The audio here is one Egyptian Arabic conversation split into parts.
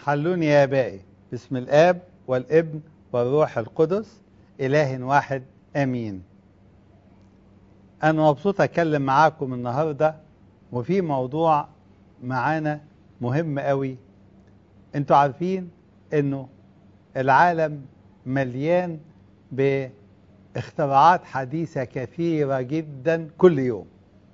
حلوني يا بائي باسم الآب والابن والروح القدس إله واحد آمين أنا مبسوط أتكلم معاكم النهاردة وفي موضوع معانا مهم قوي انتوا عارفين انه العالم مليان باختراعات حديثة كثيرة جدا كل يوم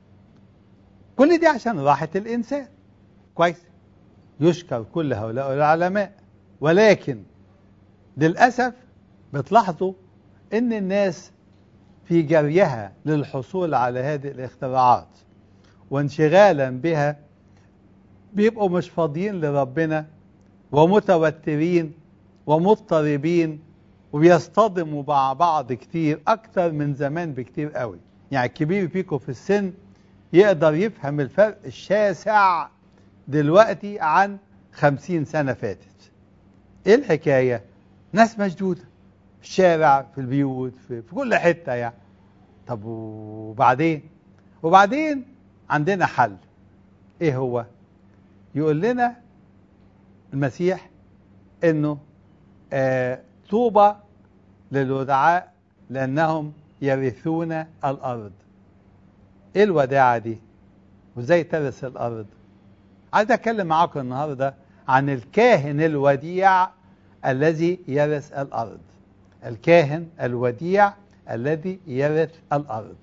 كل دي عشان راحة الإنسان كويس يشكر كل هؤلاء العلماء ولكن للأسف بتلاحظوا ان الناس في جريها للحصول على هذه الاختراعات وانشغالا بها بيبقوا مش فاضيين لربنا ومتوترين ومضطربين وبيصطدموا مع بعض كتير اكتر من زمان بكتير قوي يعني الكبير فيكم في السن يقدر يفهم الفرق الشاسع دلوقتي عن خمسين سنة فاتت ايه الحكاية ناس مشدودة في الشارع في البيوت في, في كل حتة يعني طب وبعدين وبعدين عندنا حل ايه هو يقول لنا المسيح انه آه طوبى للودعاء لانهم يرثون الارض ايه الوداعة دي وازاي ترث الارض عايز اتكلم معاكم النهارده عن الكاهن الوديع الذي يرث الارض الكاهن الوديع الذي يرث الارض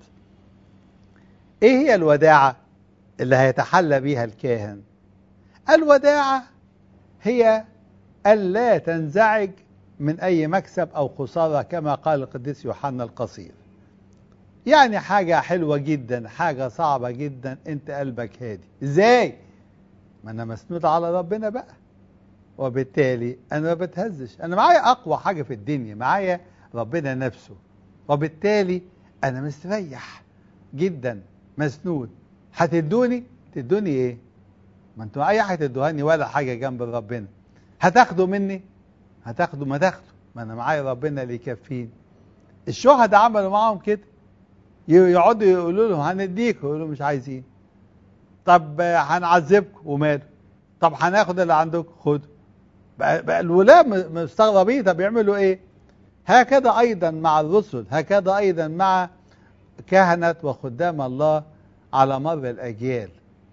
ايه هي الوداعة اللي هيتحلى بيها الكاهن الوداعة هي ألا تنزعج من أي مكسب أو خسارة كما قال القديس يوحنا القصير يعني حاجة حلوة جدا حاجة صعبة جدا انت قلبك هادي ازاي ما انا مسنود على ربنا بقى وبالتالي انا ما بتهزش انا معايا اقوى حاجة في الدنيا معايا ربنا نفسه وبالتالي انا مستريح جدا مسنود هتدوني تدوني ايه ما انتوا اي حاجه تدوهاني ولا حاجه جنب ربنا هتاخدوا مني هتاخدوا ما تاخدوا ما انا معايا ربنا اللي يكفيني الشهداء عملوا معاهم كده يقعدوا يقولوا لهم هنديك يقولوا مش عايزين طب هنعذبكم وماله طب هناخد اللي عندكم خدوا بقى, بقى الولاة مستغربين طب يعملوا ايه هكذا ايضا مع الرسل هكذا ايضا مع كهنة وخدام الله على مر الاجيال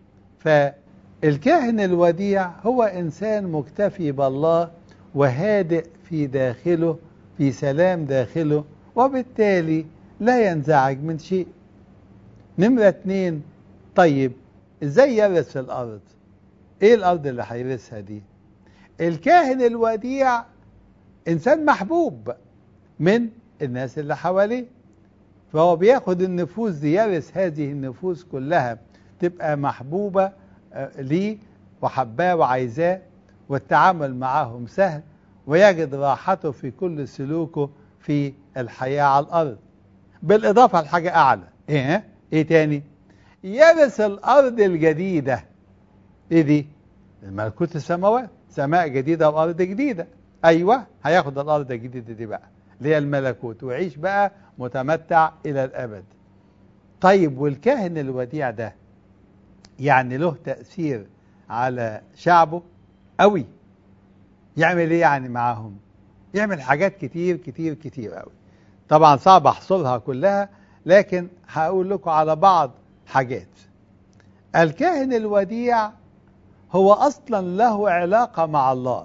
فالكاهن الوديع هو انسان مكتفي بالله وهادئ في داخله في سلام داخله وبالتالي لا ينزعج من شيء نمرة اتنين طيب ازاي يرث الارض ايه الارض اللي هيرثها دي الكاهن الوديع انسان محبوب من الناس اللي حواليه فهو بياخد النفوس دي يرث هذه النفوس كلها تبقى محبوبة ليه وحباه وعايزاه والتعامل معهم سهل ويجد راحته في كل سلوكه في الحياة على الأرض بالإضافة لحاجة أعلى إيه إيه تاني يرث الأرض الجديدة إيه دي الملكوت السماوات سماء جديدة وأرض جديدة أيوة هياخد الأرض الجديدة دي بقى اللي هي الملكوت ويعيش بقى متمتع إلى الأبد طيب والكاهن الوديع ده يعني له تأثير على شعبه قوي يعمل ايه يعني معاهم يعمل حاجات كتير كتير كتير قوي طبعا صعب احصرها كلها لكن هقول لكم على بعض حاجات الكاهن الوديع هو اصلا له علاقة مع الله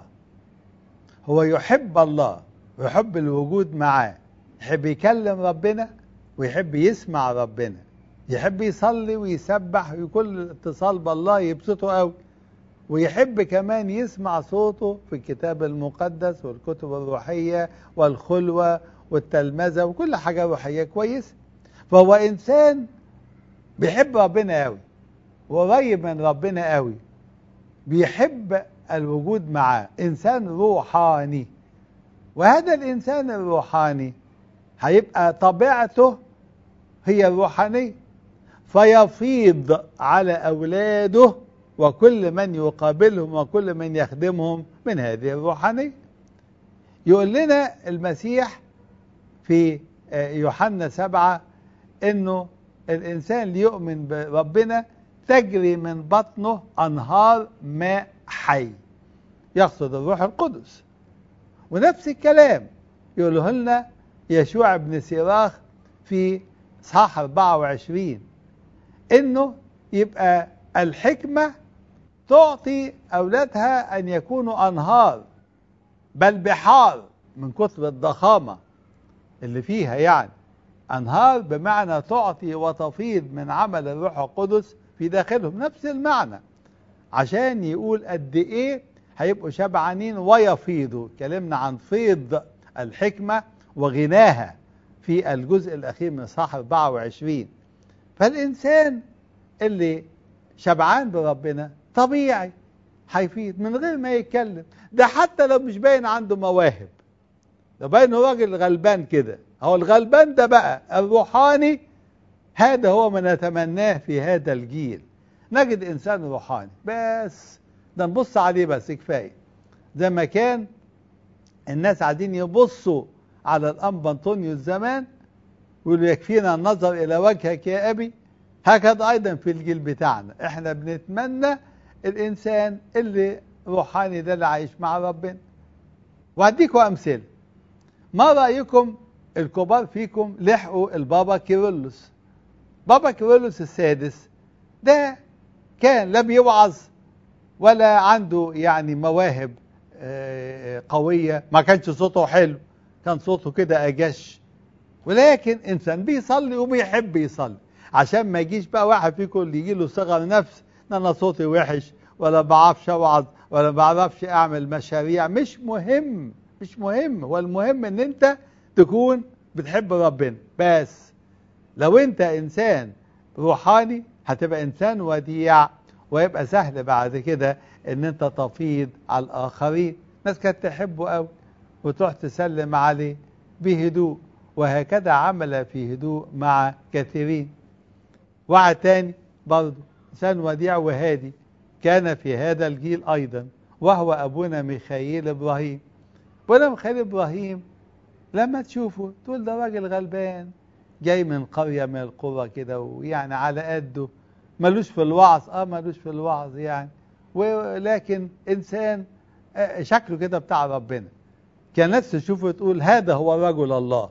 هو يحب الله ويحب الوجود معاه يحب يكلم ربنا ويحب يسمع ربنا يحب يصلي ويسبح وكل اتصال بالله يبسطه قوي ويحب كمان يسمع صوته في الكتاب المقدس والكتب الروحية والخلوة والتلمذة وكل حاجة روحية كويسة فهو إنسان بيحب ربنا قوي وقريب من ربنا قوي بيحب الوجود معاه إنسان روحاني وهذا الإنسان الروحاني هيبقى طبيعته هي الروحانية فيفيض على أولاده وكل من يقابلهم وكل من يخدمهم من هذه الروحانية يقول لنا المسيح في يوحنا سبعة انه الانسان ليؤمن بربنا تجري من بطنه انهار ماء حي يقصد الروح القدس ونفس الكلام يقوله لنا يشوع بن سيراخ في اصحاح 24 انه يبقى الحكمه تعطي اولادها ان يكونوا انهار بل بحار من كتر الضخامه اللي فيها يعني انهار بمعنى تعطي وتفيض من عمل الروح القدس في داخلهم نفس المعنى عشان يقول قد ايه هيبقوا شبعانين ويفيضوا اتكلمنا عن فيض الحكمه وغناها في الجزء الاخير من صح 24 فالانسان اللي شبعان بربنا طبيعي هيفيض من غير ما يتكلم ده حتى لو مش باين عنده مواهب ده باين هو راجل غلبان كده هو الغلبان ده بقى الروحاني هذا هو ما نتمناه في هذا الجيل نجد انسان روحاني بس ده نبص عليه بس كفايه زي ما كان الناس قاعدين يبصوا على الانبا انطونيوس زمان ويقولوا يكفينا النظر الى وجهك يا ابي هكذا ايضا في الجيل بتاعنا احنا بنتمنى الانسان اللي روحاني ده اللي عايش مع ربنا وهديكم امثله ما رايكم الكبار فيكم لحقوا البابا كيرلس بابا كيرلس السادس ده كان لا بيوعظ ولا عنده يعني مواهب قوية ما كانش صوته حلو كان صوته كده أجش ولكن إنسان بيصلي وبيحب يصلي عشان ما يجيش بقى واحد فيكم اللي يجي له صغر نفس ان انا صوتي وحش ولا بعرفش اوعظ ولا بعرفش اعمل مشاريع مش مهم مش مهم هو المهم ان انت تكون بتحب ربنا بس لو انت انسان روحاني هتبقى انسان وديع ويبقى سهل بعد كده ان انت تفيض على الاخرين ناس كانت تحبه قوي وتروح تسلم عليه بهدوء وهكذا عمل في هدوء مع كثيرين واحد تاني برضه انسان وديع وهادي كان في هذا الجيل ايضا وهو ابونا ميخائيل ابراهيم ابونا ميخائيل ابراهيم لما تشوفه تقول ده راجل غلبان جاي من قرية من القرى كده ويعني على قده ملوش في الوعظ اه ملوش في الوعظ يعني ولكن انسان شكله كده بتاع ربنا كان ناس تشوفه تقول هذا هو رجل الله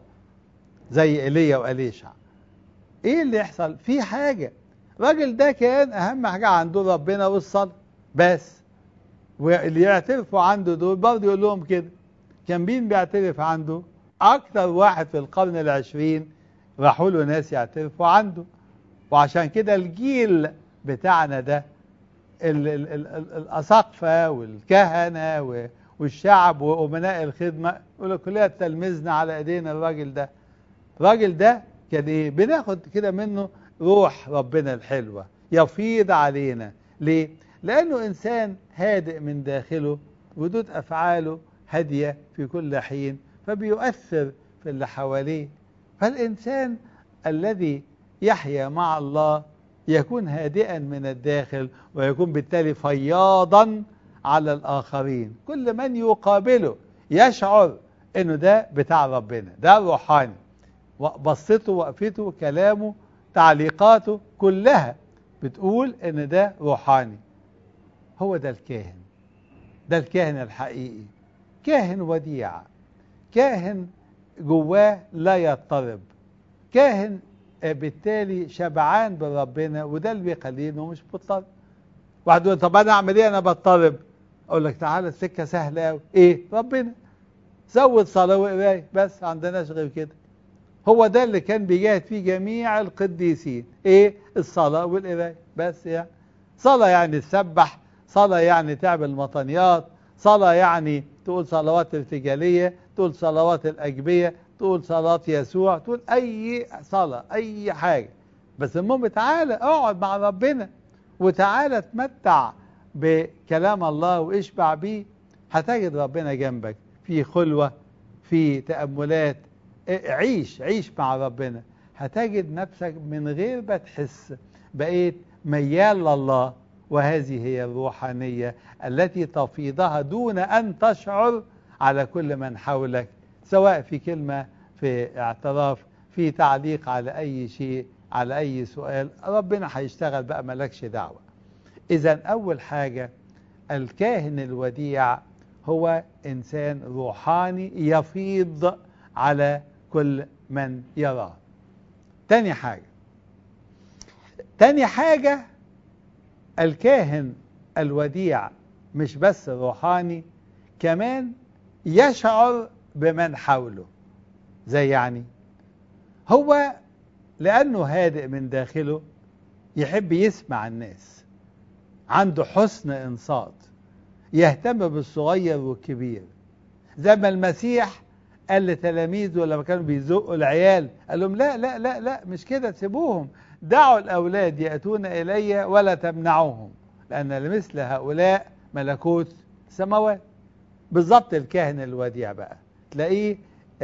زي ايليا واليشع ايه اللي يحصل في حاجه الراجل ده كان اهم حاجه عنده ربنا والصلاه بس واللي يعترفوا عنده دول برضه يقول لهم كده كان مين بيعترف عنده اكتر واحد في القرن العشرين راحوا له ناس يعترفوا عنده وعشان كده الجيل بتاعنا ده ال ال ال ال الأساقفة والكهنة والشعب وأمناء الخدمة يقولوا كلنا تلمذنا على ايدينا الراجل ده الراجل ده كان ايه بناخد كده منه روح ربنا الحلوة يفيض علينا ليه لأنه إنسان هادئ من داخله ردود أفعاله هادية في كل حين فبيؤثر في اللي حواليه فالإنسان الذي يحيا مع الله يكون هادئا من الداخل ويكون بالتالي فياضا على الآخرين كل من يقابله يشعر انه ده بتاع ربنا ده روحاني بصته وقفته كلامه تعليقاته كلها بتقول ان ده روحاني هو ده الكاهن ده الكاهن الحقيقي كاهن وديع كاهن جواه لا يضطرب كاهن بالتالي شبعان بربنا وده اللي بيخليه انه مش مضطرب واحد يقول طب انا اعمل ايه انا بضطرب اقول لك تعالى السكه سهله قوي ايه ربنا زود صلاه وقرايه بس عندناش غير كده هو ده اللي كان بيجاهد فيه جميع القديسين ايه الصلاه والقرايه بس يعني صلاه يعني تسبح صلاه يعني تعمل مطنيات صلاه يعني تقول صلوات ارتجاليه تقول صلوات الاجبيه تقول صلاة يسوع تقول أي صلاة أي حاجة بس المهم تعالى اقعد مع ربنا وتعالى تمتع بكلام الله واشبع بيه هتجد ربنا جنبك في خلوة في تأملات عيش عيش مع ربنا هتجد نفسك من غير ما تحس بقيت ميال لله وهذه هي الروحانية التي تفيضها دون أن تشعر على كل من حولك سواء في كلمة في اعتراف في تعليق على أي شيء على أي سؤال ربنا هيشتغل بقى ملكش دعوة إذا أول حاجة الكاهن الوديع هو إنسان روحاني يفيض على كل من يراه تاني حاجة تاني حاجة الكاهن الوديع مش بس روحاني كمان يشعر بمن حوله زي يعني هو لأنه هادئ من داخله يحب يسمع الناس عنده حسن إنصات يهتم بالصغير والكبير زي ما المسيح قال لتلاميذه لما كانوا بيزقوا العيال قال لهم لا لا لا لا مش كده سيبوهم دعوا الأولاد يأتون إلي ولا تمنعوهم لأن لمثل هؤلاء ملكوت السماوات بالظبط الكاهن الوديع بقى تلاقيه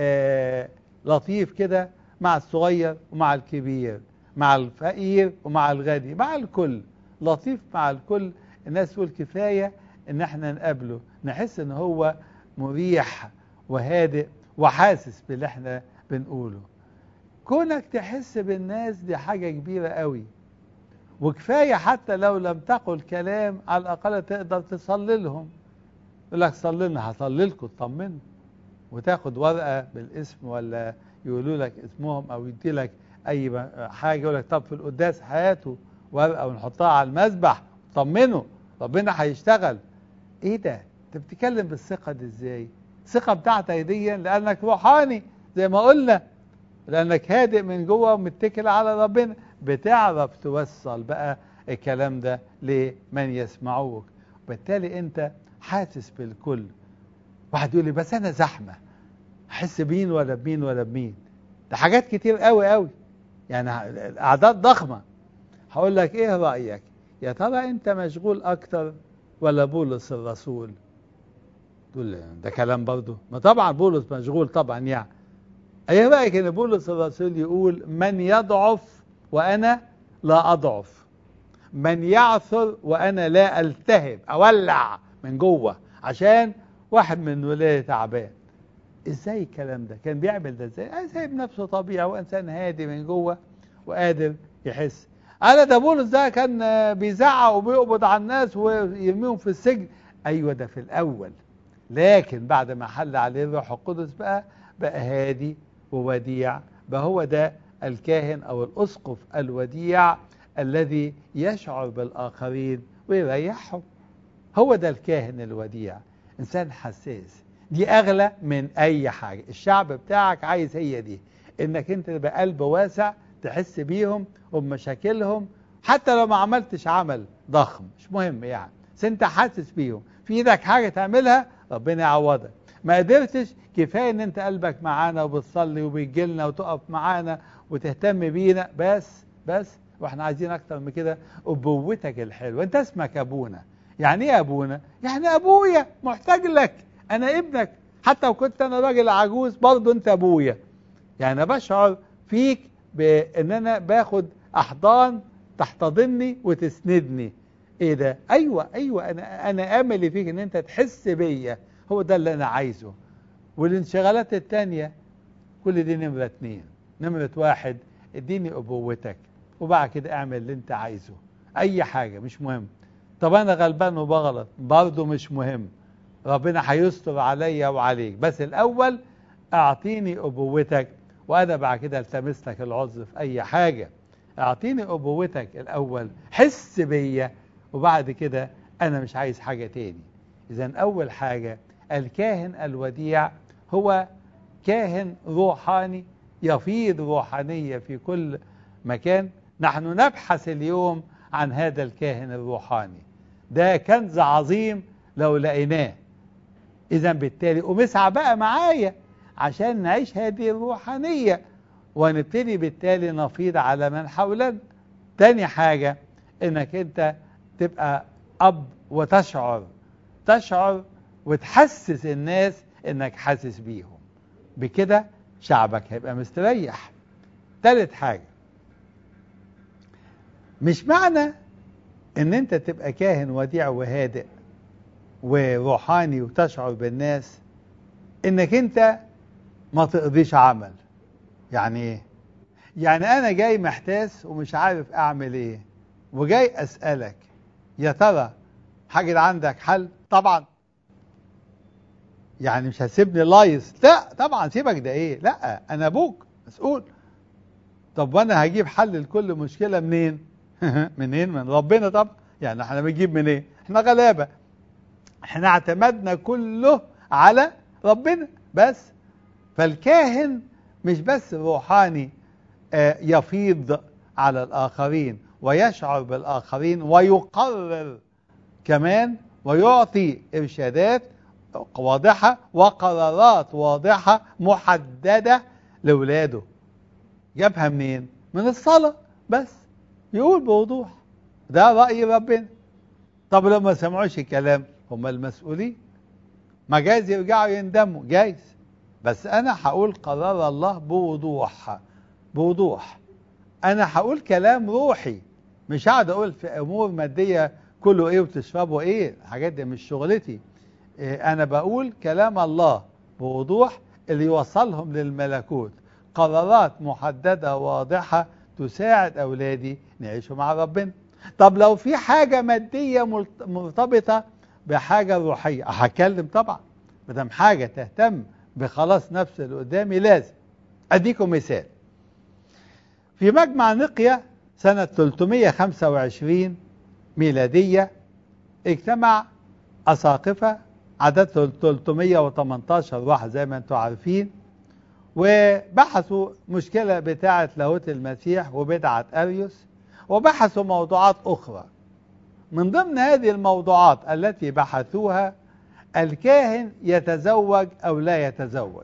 آه لطيف كده مع الصغير ومع الكبير مع الفقير ومع الغني مع الكل لطيف مع الكل الناس تقول كفاية ان احنا نقابله نحس ان هو مريح وهادئ وحاسس باللي احنا بنقوله كونك تحس بالناس دي حاجة كبيرة قوي وكفاية حتى لو لم تقل كلام على الأقل تقدر تصلي لهم يقول لك صلي لنا هصلي لكم اطمنوا وتاخد ورقة بالاسم ولا يقولوا لك اسمهم أو يدي لك أي حاجة يقول لك طب في القداس حياته ورقة ونحطها على المسبح طمنوا ربنا هيشتغل ايه ده انت بتتكلم بالثقة دي ازاي الثقة بتاعتك دي لأنك روحاني زي ما قلنا لأنك هادئ من جوه ومتكل على ربنا بتعرف توصل بقى الكلام ده لمن يسمعوك وبالتالي انت حاسس بالكل واحد يقول لي بس انا زحمه احس بمين ولا بمين ولا بمين ده حاجات كتير قوي قوي يعني اعداد ضخمه هقول لك ايه رايك يا ترى انت مشغول اكتر ولا بولس الرسول تقول ده كلام برضه ما طبعا بولس مشغول طبعا يعني ايه رايك ان بولس الرسول يقول من يضعف وانا لا اضعف من يعثر وانا لا التهب اولع من جوه عشان واحد من ولايه تعبان ازاي الكلام ده كان بيعمل ده ازاي سايب نفسه طبيعي وانسان هادي من جوه وقادر يحس انا ده بولس ده كان بيزعق وبيقبض على الناس ويرميهم في السجن ايوه ده في الاول لكن بعد ما حل عليه الروح القدس بقى بقى هادي ووديع بقى هو ده الكاهن او الاسقف الوديع الذي يشعر بالاخرين ويريحهم هو ده الكاهن الوديع انسان حساس دي اغلى من اي حاجه الشعب بتاعك عايز هي دي انك انت تبقى قلب واسع تحس بيهم وبمشاكلهم حتى لو ما عملتش عمل ضخم مش مهم يعني بس انت حاسس بيهم في ايدك حاجه تعملها ربنا يعوضك ما قدرتش كفايه ان انت قلبك معانا وبتصلي وبيجي لنا وتقف معانا وتهتم بينا بس بس واحنا عايزين اكتر من كده ابوتك الحلوه انت اسمك ابونا يعني ايه ابونا يعني ابويا محتاج لك انا ابنك حتى لو كنت انا راجل عجوز برضه انت ابويا يعني بشعر فيك بان انا باخد احضان تحتضني وتسندني ايه ده ايوه ايوه انا انا املي فيك ان انت تحس بيا هو ده اللي انا عايزه والانشغالات التانية كل دي نمرة اتنين نمرة واحد اديني ابوتك وبعد كده اعمل اللي انت عايزه اي حاجة مش مهم طب انا غلبان وبغلط برضه مش مهم ربنا هيستر عليا وعليك بس الاول اعطيني ابوتك وانا بعد كده التمس لك العذر في اي حاجة اعطيني ابوتك الاول حس بيا وبعد كده انا مش عايز حاجة تاني اذا اول حاجة الكاهن الوديع هو كاهن روحاني يفيض روحانية في كل مكان نحن نبحث اليوم عن هذا الكاهن الروحاني ده كنز عظيم لو لقيناه اذا بالتالي ومسعى بقى معايا عشان نعيش هذه الروحانية ونبتدي بالتالي نفيض على من حولنا تاني حاجة انك انت تبقى اب وتشعر تشعر وتحسس الناس انك حاسس بيهم بكده شعبك هيبقى مستريح تالت حاجة مش معنى ان انت تبقى كاهن وديع وهادئ وروحاني وتشعر بالناس انك انت ما تقضيش عمل يعني ايه يعني انا جاي محتاس ومش عارف اعمل ايه وجاي اسألك يا ترى حاجة عندك حل طبعا يعني مش هسيبني لايص لا طبعا سيبك ده ايه لا انا ابوك مسؤول طب وانا هجيب حل لكل مشكله منين منين من ربنا طب يعني احنا بنجيب منين إيه؟ احنا غلابه احنا اعتمدنا كله على ربنا بس فالكاهن مش بس روحاني آه، يفيض على الآخرين ويشعر بالآخرين ويقرر كمان ويعطي إرشادات واضحة وقرارات واضحة محددة لولاده جابها منين؟ من الصلاة بس يقول بوضوح ده رأي ربنا طب لو ما سمعوش الكلام هم المسؤولين ما جايز يرجعوا يندموا جايز بس انا هقول قرار الله بوضوح بوضوح انا هقول كلام روحي مش هقعد اقول في امور ماديه كله ايه وتشربوا ايه الحاجات دي مش شغلتي إيه انا بقول كلام الله بوضوح اللي يوصلهم للملكوت قرارات محدده واضحه تساعد اولادي نعيشوا مع ربنا طب لو في حاجه ماديه مرتبطه بحاجه روحيه هتكلم طبعا ما دام حاجه تهتم بخلاص نفس اللي قدامي لازم اديكم مثال في مجمع نقية سنة 325 ميلادية اجتمع أساقفة عددهم 318 واحد زي ما انتم عارفين وبحثوا مشكلة بتاعة لاهوت المسيح وبدعة أريوس وبحثوا موضوعات أخرى من ضمن هذه الموضوعات التي بحثوها الكاهن يتزوج أو لا يتزوج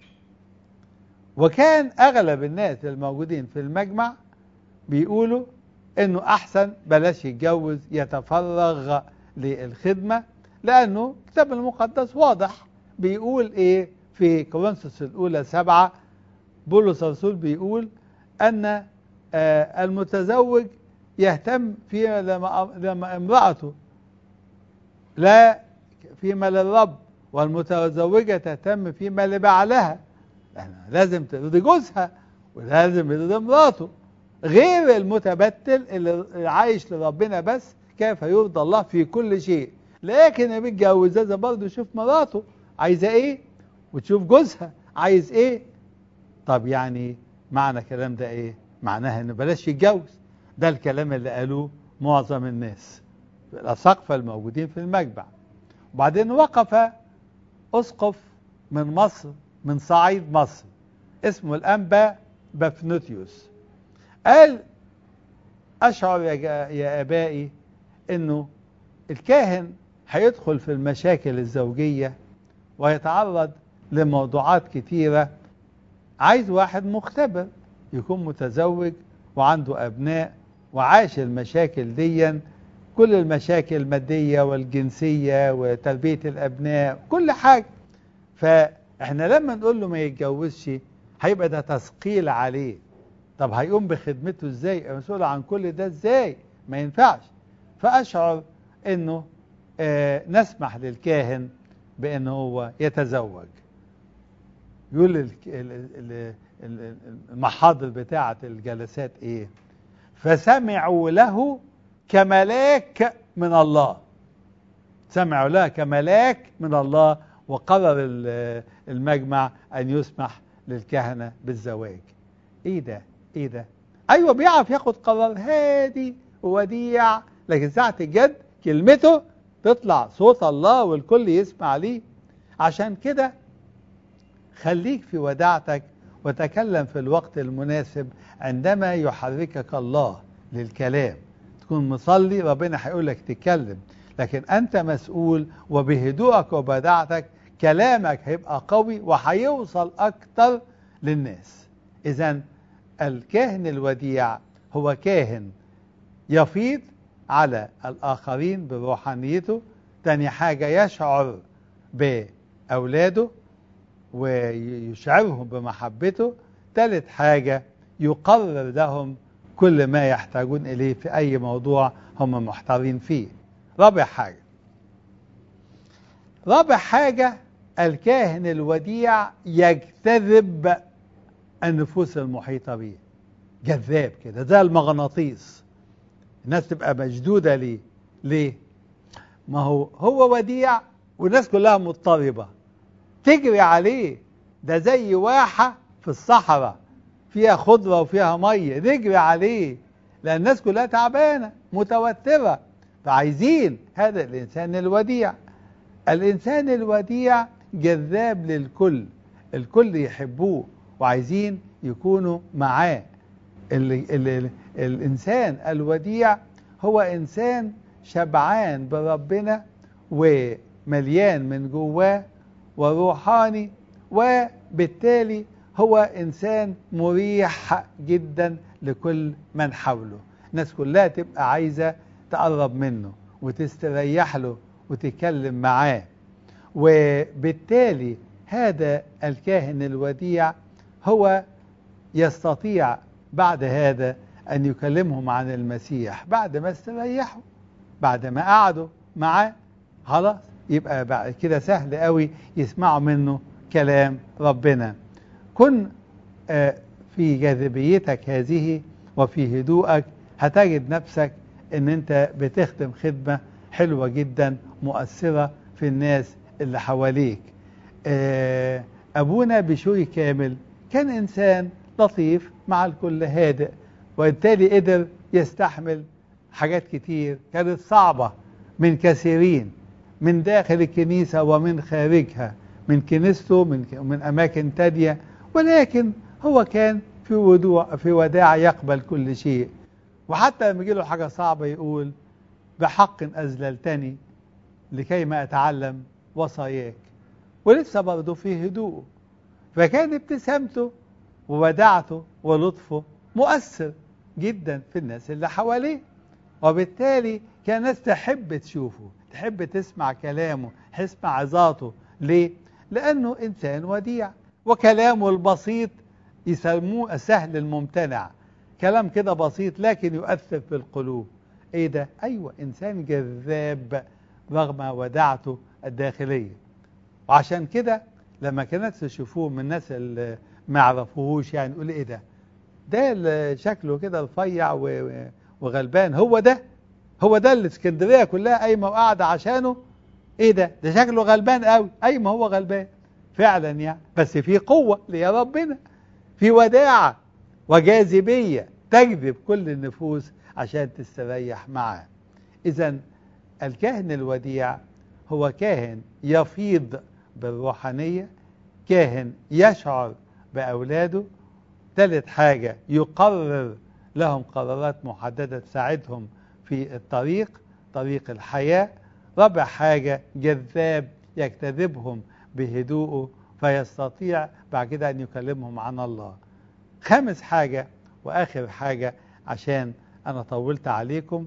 وكان أغلب الناس الموجودين في المجمع بيقولوا إنه أحسن بلاش يتجوز يتفرغ للخدمة لأنه الكتاب المقدس واضح بيقول إيه في كورنثوس الأولى سبعة بولس الرسول بيقول أن المتزوج يهتم في لما امرأته لا فيما للرب والمتزوجة تهتم فيما لبعلها يعني لازم ترضي جوزها ولازم يرضي مراته غير المتبتل اللي عايش لربنا بس كيف يرضى الله في كل شيء لكن اللي بيتجوز لازم برضه يشوف مراته عايزه ايه وتشوف جوزها عايز ايه طب يعني معنى الكلام ده ايه معناها ان بلاش يتجوز ده الكلام اللي قالوه معظم الناس الأساقفة الموجودين في المجمع وبعدين وقف أسقف من مصر من صعيد مصر اسمه الأنبا بافنوتيوس قال أشعر يا, يا أبائي أنه الكاهن هيدخل في المشاكل الزوجية ويتعرض لموضوعات كتيرة عايز واحد مختبر يكون متزوج وعنده أبناء وعاش المشاكل ديًا كل المشاكل المادية والجنسية وتربية الأبناء كل حاجة فإحنا لما نقول له ما يتجوزش هيبقى ده تثقيل عليه طب هيقوم بخدمته ازاي مسؤول عن كل ده ازاي ما ينفعش فأشعر انه آه نسمح للكاهن بأنه هو يتزوج يقول المحاضر بتاعة الجلسات ايه فسمعوا له كملاك من الله سمعوا له كملاك من الله وقرر المجمع أن يسمح للكهنة بالزواج ايه ده ايه ده ايوه بيعرف ياخد قرار هادي ووديع لكن ساعة الجد كلمته تطلع صوت الله والكل يسمع عليه عشان كده خليك في وداعتك وتكلم في الوقت المناسب عندما يحركك الله للكلام تكون مصلي ربنا هيقول لك تتكلم لكن انت مسؤول وبهدوءك وبداعتك كلامك هيبقى قوي وهيوصل اكتر للناس اذا الكاهن الوديع هو كاهن يفيض على الاخرين بروحانيته تاني حاجة يشعر باولاده ويشعرهم بمحبته ثالث حاجة يقرر لهم كل ما يحتاجون إليه في أي موضوع هم محتارين فيه رابع حاجة رابع حاجة الكاهن الوديع يجتذب النفوس المحيطة به جذاب كده زي المغناطيس الناس تبقى مشدودة ليه ليه ما هو هو وديع والناس كلها مضطربة تجري عليه ده زي واحة في الصحراء فيها خضرة وفيها مية نجري عليه لأن الناس كلها تعبانة متوترة فعايزين هذا الإنسان الوديع الإنسان الوديع جذاب للكل الكل يحبوه وعايزين يكونوا معاه ال ال ال الإنسان الوديع هو إنسان شبعان بربنا ومليان من جواه وروحاني وبالتالي هو إنسان مريح جدا لكل من حوله الناس كلها تبقى عايزة تقرب منه وتستريح له وتتكلم معاه وبالتالي هذا الكاهن الوديع هو يستطيع بعد هذا أن يكلمهم عن المسيح بعد ما استريحوا بعد ما قعدوا معاه خلاص يبقى بعد كده سهل قوي يسمعوا منه كلام ربنا كن في جاذبيتك هذه وفي هدوءك هتجد نفسك ان انت بتخدم خدمة حلوة جدا مؤثرة في الناس اللي حواليك ابونا بشوي كامل كان انسان لطيف مع الكل هادئ وبالتالي قدر يستحمل حاجات كتير كانت صعبة من كثيرين من داخل الكنيسة ومن خارجها من كنيسته من من أماكن تانية ولكن هو كان في ودوع في وداع يقبل كل شيء وحتى لما يجي له حاجة صعبة يقول بحق أذللتني لكي ما أتعلم وصاياك ولسه برضه في هدوءه فكان ابتسامته وودعته ولطفه مؤثر جدا في الناس اللي حواليه وبالتالي كان الناس تحب تشوفه تحب تسمع كلامه تسمع عظاته ليه؟ لأنه إنسان وديع وكلامه البسيط يسموه السهل الممتنع كلام كده بسيط لكن يؤثر في القلوب ايه ده ايوه انسان جذاب رغم ودعته الداخليه وعشان كده لما كانت تشوفوه من الناس اللي ما يعرفوهوش يعني يقول ايه ده ده اللي شكله كده رفيع وغلبان هو ده هو ده اللي اسكندريه كلها قايمه وقاعده عشانه ايه ده ده شكله غلبان قوي اي ما هو غلبان فعلا يعني بس في قوه ليا ربنا في وداعه وجاذبيه تجذب كل النفوس عشان تستريح معاه اذا الكاهن الوديع هو كاهن يفيض بالروحانيه كاهن يشعر باولاده ثالث حاجه يقرر لهم قرارات محدده تساعدهم في الطريق طريق الحياه رابع حاجه جذاب يجتذبهم بهدوءه فيستطيع بعد كده ان يكلمهم عن الله خامس حاجه واخر حاجه عشان انا طولت عليكم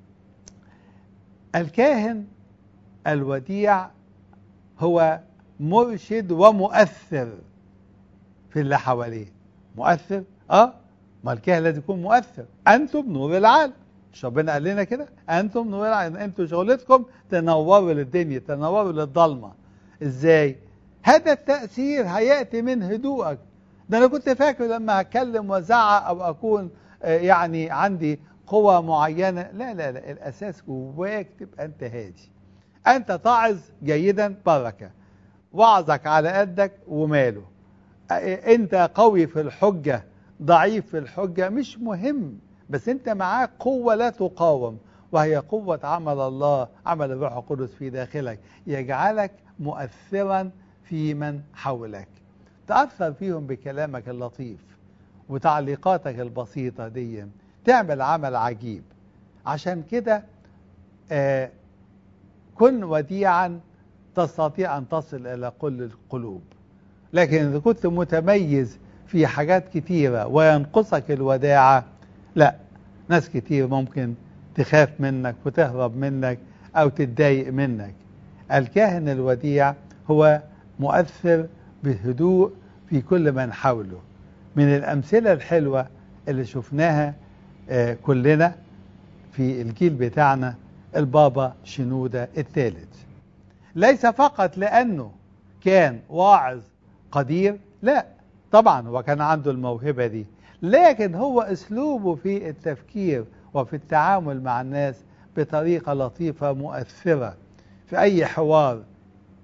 الكاهن الوديع هو مرشد ومؤثر في اللي حواليه مؤثر اه ما الكاهن لازم يكون مؤثر انتم نور العالم مش ربنا قال لنا كده انتم نور العالم انتم شغلتكم تنوروا للدنيا تنوروا للضلمه ازاي هذا التاثير هياتي من هدوءك ده انا كنت فاكر لما هتكلم وازعق او اكون يعني عندي قوة معينة لا لا لا الأساس جواك تبقى أنت هادي أنت تعظ جيدا بركة وعظك على قدك وماله أنت قوي في الحجة ضعيف في الحجة مش مهم بس أنت معاك قوة لا تقاوم وهي قوة عمل الله عمل الروح القدس في داخلك يجعلك مؤثرا في من حولك تأثر فيهم بكلامك اللطيف وتعليقاتك البسيطة دي تعمل عمل عجيب عشان كده آه كن وديعا تستطيع أن تصل إلى كل القلوب لكن إذا كنت متميز في حاجات كتيرة وينقصك الوداعة لا ناس كتير ممكن تخاف منك وتهرب منك أو تتضايق منك الكاهن الوديع هو مؤثر بهدوء في كل من حوله من الأمثلة الحلوة اللي شفناها آه كلنا في الجيل بتاعنا البابا شنودة الثالث ليس فقط لأنه كان واعظ قدير لا طبعا هو كان عنده الموهبة دي لكن هو أسلوبه في التفكير وفي التعامل مع الناس بطريقة لطيفة مؤثرة في أي حوار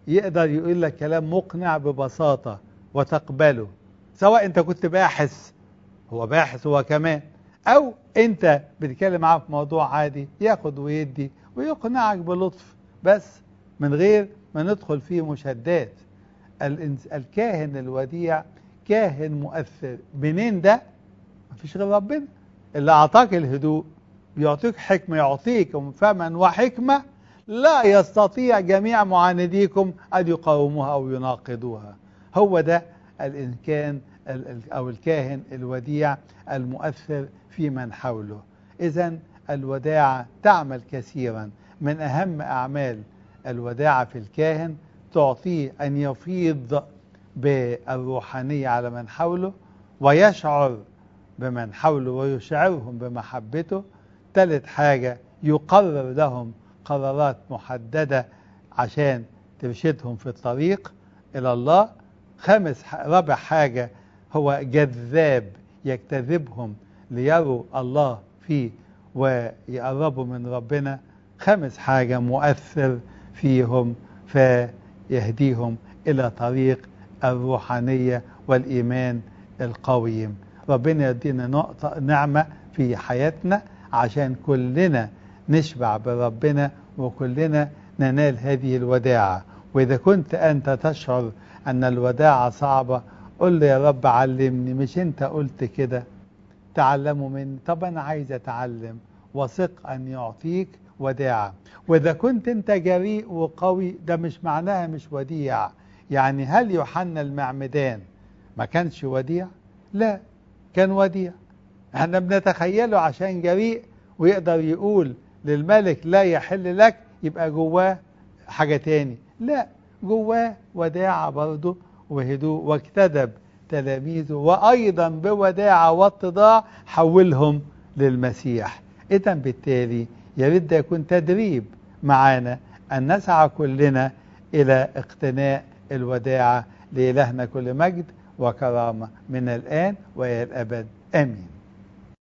يقدر يقول لك كلام مقنع ببساطة وتقبله سواء انت كنت باحث هو باحث هو كمان او انت بتتكلم معاه في موضوع عادي ياخد ويدي ويقنعك بلطف بس من غير ما ندخل فيه مشادات الإنس- الكاهن الوديع كاهن مؤثر منين ده مفيش غير ربنا اللي اعطاك الهدوء بيعطيك حكمة يعطيكم فما وحكمة لا يستطيع جميع معانديكم أن يقاوموها أو يناقضوها هو ده الإنسان ال- ال- أو الكاهن الوديع المؤثر في من حوله إذا الوداعة تعمل كثيرا من أهم أعمال الوداعة في الكاهن تعطيه أن يفيض بالروحانية على من حوله ويشعر بمن حوله ويشعرهم بمحبته ثالث حاجة يقرر لهم قرارات محددة عشان ترشدهم في الطريق إلى الله خامس ح- رابع حاجة هو جذاب يجتذبهم ليروا الله فيه ويقربوا من ربنا خامس حاجة مؤثر فيهم فيهديهم إلى طريق الروحانية والإيمان القويم ربنا يدينا نقطة نعمة في حياتنا عشان كلنا نشبع بربنا وكلنا ننال هذه الوداعة وإذا كنت أنت تشعر أن الوداعة صعبة قل له يا رب علمني مش أنت قلت كده تعلموا مني طب أنا عايز أتعلم وثق أن يعطيك وداعة وإذا كنت أنت جريء وقوي ده مش معناها مش وديع يعني هل يوحنا المعمدان ما كانش وديع لا كان وديع احنا بنتخيله عشان جريء ويقدر يقول للملك لا يحل لك يبقى جواه حاجة تاني لا جواه وداعة برضه وهدوء واجتذب تلاميذه وأيضا بوداعة واتضاع حولهم للمسيح إذا بالتالي يرد يكون تدريب معانا أن نسعى كلنا إلى اقتناء الوداعة لإلهنا كل مجد وكرامة من الآن وإلى الأبد آمين